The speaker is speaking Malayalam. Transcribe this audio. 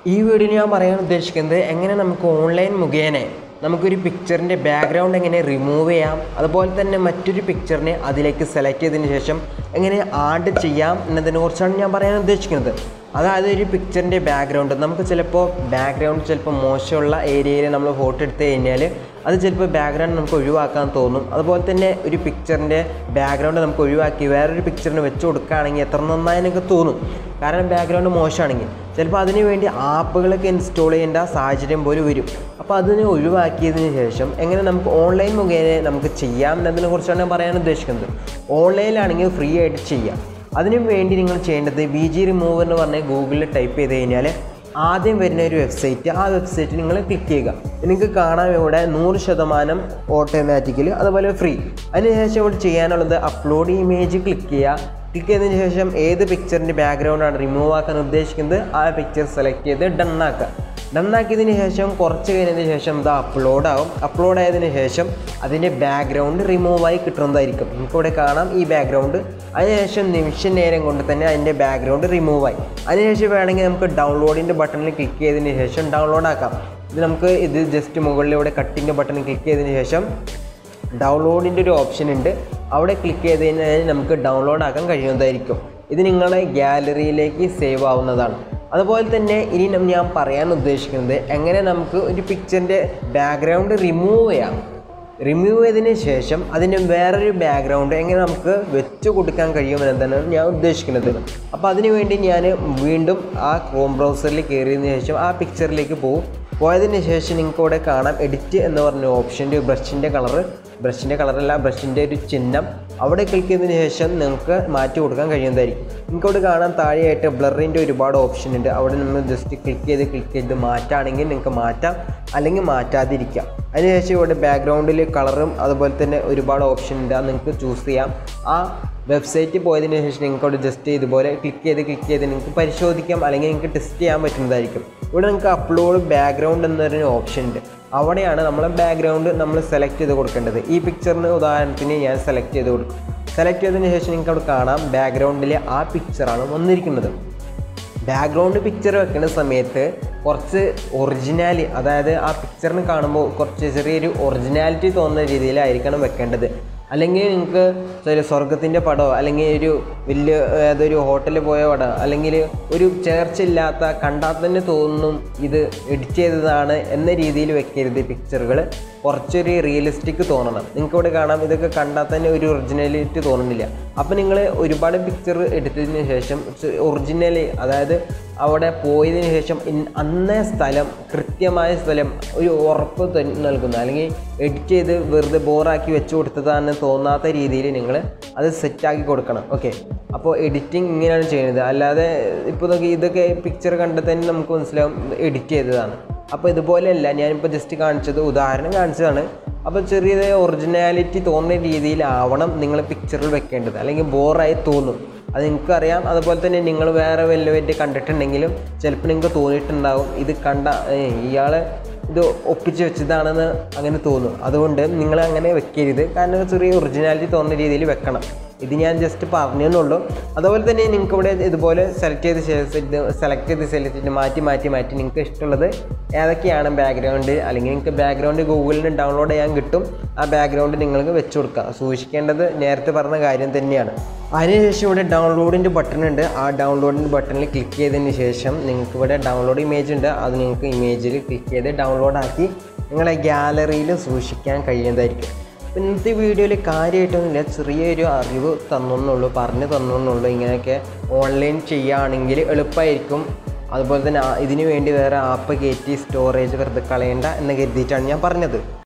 ഈ വീഡിയോ ഞാൻ പറയാൻ ഉദ്ദേശിക്കുന്നത് എങ്ങനെ നമുക്ക് ഓൺലൈൻ മുഖേന നമുക്കൊരു പിക്ചറിൻ്റെ ബാക്ക്ഗ്രൗണ്ട് എങ്ങനെ റിമൂവ് ചെയ്യാം അതുപോലെ തന്നെ മറ്റൊരു പിക്ചറിനെ അതിലേക്ക് സെലക്ട് ചെയ്തതിന് ശേഷം എങ്ങനെ ആഡ് ചെയ്യാം എന്നതിനെ കുറിച്ചാണ് ഞാൻ പറയാൻ ഉദ്ദേശിക്കുന്നത് അതായത് ഒരു പിക്ചറിൻ്റെ ബാക്ക്ഗ്രൗണ്ട് നമുക്ക് ചിലപ്പോൾ ബാക്ക്ഗ്രൗണ്ട് ചിലപ്പോൾ മോശമുള്ള ഏരിയയിൽ നമ്മൾ ഫോട്ടോ എടുത്തു കഴിഞ്ഞാൽ അത് ചിലപ്പോൾ ബാക്ക്ഗ്രൗണ്ട് നമുക്ക് ഒഴിവാക്കാൻ തോന്നും അതുപോലെ തന്നെ ഒരു പിക്ചറിൻ്റെ ബാക്ക്ഗ്രൗണ്ട് നമുക്ക് ഒഴിവാക്കി വേറൊരു പിക്ചറിന് വെച്ച് കൊടുക്കുകയാണെങ്കിൽ എത്ര നന്നായി എനിക്ക് തോന്നും കാരണം ബാക്ക്ഗ്രൗണ്ട് മോശമാണെങ്കിൽ ചിലപ്പോൾ അതിന് വേണ്ടി ആപ്പുകളൊക്കെ ഇൻസ്റ്റാൾ ചെയ്യേണ്ട സാഹചര്യം പോലും വരും അപ്പോൾ അതിനെ ഒഴിവാക്കിയതിന് ശേഷം എങ്ങനെ നമുക്ക് ഓൺലൈൻ മുഖേന നമുക്ക് ചെയ്യാം എന്നതിനെ കുറിച്ചാണ് ഞാൻ പറയാൻ ഉദ്ദേശിക്കുന്നത് ഓൺലൈനിലാണെങ്കിൽ ഫ്രീ ആയിട്ട് ചെയ്യാം അതിനു വേണ്ടി നിങ്ങൾ ചെയ്യേണ്ടത് ബി ജി റിമൂവർ എന്ന് പറഞ്ഞ് ഗൂഗിളിൽ ടൈപ്പ് ചെയ്ത് കഴിഞ്ഞാൽ ആദ്യം വരുന്ന ഒരു വെബ്സൈറ്റ് ആ വെബ്സൈറ്റ് നിങ്ങൾ ക്ലിക്ക് ചെയ്യുക നിങ്ങൾക്ക് കാണാം ഇവിടെ നൂറ് ശതമാനം ഓട്ടോമാറ്റിക്കലി അതുപോലെ ഫ്രീ അതിനുശേഷം ഇവിടെ ചെയ്യാനുള്ളത് അപ്ലോഡ് ഇമേജ് ക്ലിക്ക് ചെയ്യുക ക്ലിക്ക് ചെയ്തതിന് ശേഷം ഏത് പിക്ചറിൻ്റെ ബാക്ക്ഗ്രൗണ്ടാണ് റിമൂവ് ആക്കാൻ ഉദ്ദേശിക്കുന്നത് ആ പിക്ചർ സെലക്ട് ചെയ്ത് ഡൺ ആക്കുക ഡൺ ആക്കിയതിന് ശേഷം കുറച്ച് കഴിഞ്ഞതിന് ശേഷം ഇത് അപ്ലോഡ് ആവും അപ്ലോഡ് ആയതിന് ശേഷം അതിൻ്റെ ബാക്ക്ഗ്രൗണ്ട് റിമൂവായി കിട്ടുന്നതായിരിക്കും നമുക്കിവിടെ കാണാം ഈ ബാക്ക്ഗ്രൗണ്ട് അതിനുശേഷം നിമിഷ നേരം കൊണ്ട് തന്നെ അതിൻ്റെ ബാക്ക്ഗ്രൗണ്ട് റിമൂവായി അതിനുശേഷം വേണമെങ്കിൽ നമുക്ക് ഡൗൺലോഡിൻ്റെ ബട്ടണിൽ ക്ലിക്ക് ചെയ്തതിന് ശേഷം ഡൗൺലോഡ് ആക്കാം ഇത് നമുക്ക് ഇത് ജസ്റ്റ് മുകളിലൂടെ കട്ടിൻ്റെ ബട്ടൺ ക്ലിക്ക് ചെയ്തതിന് ശേഷം ഡൗൺലോഡിൻ്റെ ഒരു ഓപ്ഷൻ ഉണ്ട് അവിടെ ക്ലിക്ക് ചെയ്ത് കഴിഞ്ഞാൽ നമുക്ക് ഡൗൺലോഡ് ആക്കാൻ കഴിയുന്നതായിരിക്കും ഇത് നിങ്ങളുടെ ഗാലറിയിലേക്ക് സേവ് ആവുന്നതാണ് അതുപോലെ തന്നെ ഇനി നം- ഞാൻ പറയാൻ ഉദ്ദേശിക്കുന്നത് എങ്ങനെ നമുക്ക് ഒരു പിക്ചറിൻ്റെ ബാക്ക്ഗ്രൗണ്ട് റിമൂവ് ചെയ്യാം റിമൂവ് ചെയ്തതിന് ശേഷം അതിന് വേറൊരു ബാക്ക്ഗ്രൗണ്ട് എങ്ങനെ നമുക്ക് വെച്ച് കൊടുക്കാൻ കഴിയുമെന്നതാണ് ഞാൻ ഉദ്ദേശിക്കുന്നത് അപ്പോൾ അതിന് വേണ്ടി ഞാൻ വീണ്ടും ആ ക്രോം ബ്രൗസറിൽ കയറിയതിന് ശേഷം ആ പിക്ചറിലേക്ക് പോകും പോയതിന് ശേഷം നിങ്ങൾക്ക് ഇവിടെ കാണാം എഡിറ്റ് എന്ന് പറഞ്ഞ ഓപ്ഷൻ്റെ ബ്രഷിൻ്റെ കളറ് ബ്രഷിൻ്റെ കളറല്ല ബ്രഷിൻ്റെ ഒരു ചിഹ്നം അവിടെ ക്ലിക്ക് ചെയ്തതിന് ശേഷം നിങ്ങൾക്ക് മാറ്റി കൊടുക്കാൻ കഴിയുന്നതായിരിക്കും നിങ്ങൾക്ക് അവിടെ കാണാൻ താഴെയായിട്ട് ബ്ലറിൻ്റെ ഒരുപാട് ഓപ്ഷൻ ഉണ്ട് അവിടെ നമ്മൾ ജസ്റ്റ് ക്ലിക്ക് ചെയ്ത് ക്ലിക്ക് ചെയ്ത് മാറ്റുകയാണെങ്കിൽ നിങ്ങൾക്ക് മാറ്റാം അല്ലെങ്കിൽ മാറ്റാതിരിക്കാം അതിനുശേഷം ഇവിടെ ബാക്ക്ഗ്രൗണ്ടിൽ കളറും അതുപോലെ തന്നെ ഒരുപാട് ഓപ്ഷൻ ഉണ്ട് അത് നിങ്ങൾക്ക് ചൂസ് ചെയ്യാം ആ വെബ്സൈറ്റിൽ പോയതിന് ശേഷം നിങ്ങൾക്ക് അവിടെ ജസ്റ്റ് ഇതുപോലെ ക്ലിക്ക് ചെയ്ത് ക്ലിക്ക് ചെയ്ത് നിങ്ങൾക്ക് പരിശോധിക്കാം അല്ലെങ്കിൽ നിങ്ങൾക്ക് ടെസ്റ്റ് ചെയ്യാൻ പറ്റുന്നതായിരിക്കും ഇവിടെ നിങ്ങൾക്ക് അപ്ലോഡ് ബാക്ക്ഗ്രൗണ്ട് എന്നൊരു ഓപ്ഷൻ ഉണ്ട് അവിടെയാണ് നമ്മളെ ബാക്ക്ഗ്രൗണ്ട് നമ്മൾ സെലക്ട് ചെയ്ത് കൊടുക്കേണ്ടത് ഈ പിക്ചറിന് ഉദാഹരണത്തിന് ഞാൻ സെലക്ട് ചെയ്ത് കൊടുക്കും സെലക്ട് ചെയ്തതിന് ശേഷം നിങ്ങൾക്ക് അവിടെ കാണാം ബാക്ക്ഗ്രൗണ്ടിൽ ആ പിക്ചറാണ് വന്നിരിക്കുന്നത് ബാക്ക്ഗ്രൗണ്ട് പിക്ചർ വെക്കുന്ന സമയത്ത് കുറച്ച് ഒറിജിനാലി അതായത് ആ പിക്ചറിന് കാണുമ്പോൾ കുറച്ച് ചെറിയൊരു ഒറിജിനാലിറ്റി തോന്നുന്ന രീതിയിലായിരിക്കണം വെക്കേണ്ടത് അല്ലെങ്കിൽ നിങ്ങൾക്ക് ചില സ്വർഗത്തിൻ്റെ പടമോ അല്ലെങ്കിൽ ഒരു വലിയ ഏതൊരു ഹോട്ടലിൽ പോയ പടം അല്ലെങ്കിൽ ഒരു ചേർച്ചില്ലാത്ത കണ്ടാൽ തന്നെ തോന്നും ഇത് എഡിറ്റ് ചെയ്തതാണ് എന്ന രീതിയിൽ വെക്കരുത് പിക്ചറുകൾ കുറച്ചൊരു റിയലിസ്റ്റിക് തോന്നണം നിങ്ങൾക്ക് ഇവിടെ കാണാം ഇതൊക്കെ കണ്ടാൽ തന്നെ ഒരു ഒറിജിനാലിറ്റി തോന്നുന്നില്ല അപ്പോൾ നിങ്ങൾ ഒരുപാട് പിക്ചർ എടുത്തതിന് ശേഷം ഒറിജിനലി അതായത് അവിടെ പോയതിന് ശേഷം ഇൻ- അന്നേ സ്ഥലം കൃത്യമായ സ്ഥലം ഒരു ഉറപ്പ് തന്നെ നൽകുന്ന അല്ലെങ്കിൽ എഡിറ്റ് ചെയ്ത് വെറുതെ ബോറാക്കി വെച്ച് കൊടുത്തതാണെന്ന് തോന്നാത്ത രീതിയിൽ നിങ്ങൾ അത് സെറ്റാക്കി കൊടുക്കണം ഓക്കെ അപ്പോൾ എഡിറ്റിംഗ് ഇങ്ങനെയാണ് ചെയ്യുന്നത് അല്ലാതെ ഇപ്പോൾ നോക്കി ഇതൊക്കെ പിക്ചർ കണ്ടാൽ തന്നെ നമുക്ക് മനസ്സിലാവും എഡിറ്റ് ചെയ്തതാണ് അപ്പോൾ ഇതുപോലെയല്ല ഞാനിപ്പോൾ ജസ്റ്റ് കാണിച്ചത് ഉദാഹരണം കാണിച്ചതാണ് അപ്പോൾ ചെറിയ ഒറിജിനാലിറ്റി തോന്നുന്ന രീതിയിലാവണം നിങ്ങൾ പിക്ചറിൽ വെക്കേണ്ടത് അല്ലെങ്കിൽ ബോറായി തോന്നും അത് നിങ്ങൾക്കറിയാം അതുപോലെ തന്നെ നിങ്ങൾ വേറെ വല്ല വലിയ കണ്ടിട്ടുണ്ടെങ്കിലും ചിലപ്പോൾ നിങ്ങൾക്ക് തോന്നിയിട്ടുണ്ടാവും ഇത് കണ്ട ഇയാൾ ഇത് ഒപ്പിച്ച് വെച്ചതാണെന്ന് അങ്ങനെ തോന്നും അതുകൊണ്ട് നിങ്ങൾ അങ്ങനെ വെക്കരുത് കാരണം ചെറിയ ഒറിജിനാലിറ്റി തോന്നുന്ന രീതിയിൽ വെക്കണം ഇത് ഞാൻ ജസ്റ്റ് പറഞ്ഞെന്നുള്ളൂ അതുപോലെ തന്നെ നിങ്ങൾക്ക് ഇവിടെ ഇതുപോലെ സെലക്ട് ചെയ്ത് സെലക്ട് ചെയ്ത് സെലക്ട് ചെയ്ത് മാറ്റി മാറ്റി മാറ്റി നിങ്ങൾക്ക് ഇഷ്ടമുള്ളത് ഏതൊക്കെയാണ് ബാക്ക്ഗ്രൗണ്ട് അല്ലെങ്കിൽ നിങ്ങൾക്ക് ബാക്ക്ഗ്രൗണ്ട് ഗൂഗിളിൽ നിന്ന് ഡൗൺലോഡ് ചെയ്യാൻ കിട്ടും ആ ബാക്ക്ഗ്രൗണ്ട് നിങ്ങൾക്ക് വെച്ച് കൊടുക്കാം സൂക്ഷിക്കേണ്ടത് നേരത്തെ പറഞ്ഞ കാര്യം തന്നെയാണ് അതിനുശേഷം ഇവിടെ ഡൗൺലോഡിൻ്റെ ബട്ടൺ ഉണ്ട് ആ ഡൗൺലോഡിൻ്റെ ബട്ടണിൽ ക്ലിക്ക് ചെയ്തതിന് ശേഷം നിങ്ങൾക്ക് ഇവിടെ ഡൗൺലോഡ് ഇമേജ് ഉണ്ട് അത് നിങ്ങൾക്ക് ഇമേജിൽ ക്ലിക്ക് ചെയ്ത് ഡൗൺലോഡ് ആക്കി നിങ്ങളെ ഗാലറിയിൽ സൂക്ഷിക്കാൻ കഴിയുന്നതായിരിക്കും അപ്പോൾ ഇന്നത്തെ വീഡിയോയിൽ കാര്യമായിട്ടൊന്നുമില്ല ചെറിയൊരു അറിവ് തന്നെന്നുള്ളൂ പറഞ്ഞു തന്നെന്നുള്ളൂ ഇങ്ങനെയൊക്കെ ഓൺലൈൻ ചെയ്യുകയാണെങ്കിൽ എളുപ്പമായിരിക്കും അതുപോലെ തന്നെ ആ- ഇതിനു വേണ്ടി വേറെ ആപ്പ് കയറ്റി സ്റ്റോറേജ് വെറുതെ കളയണ്ട എന്ന് കരുതിയിട്ടാണ് ഞാൻ പറഞ്ഞത്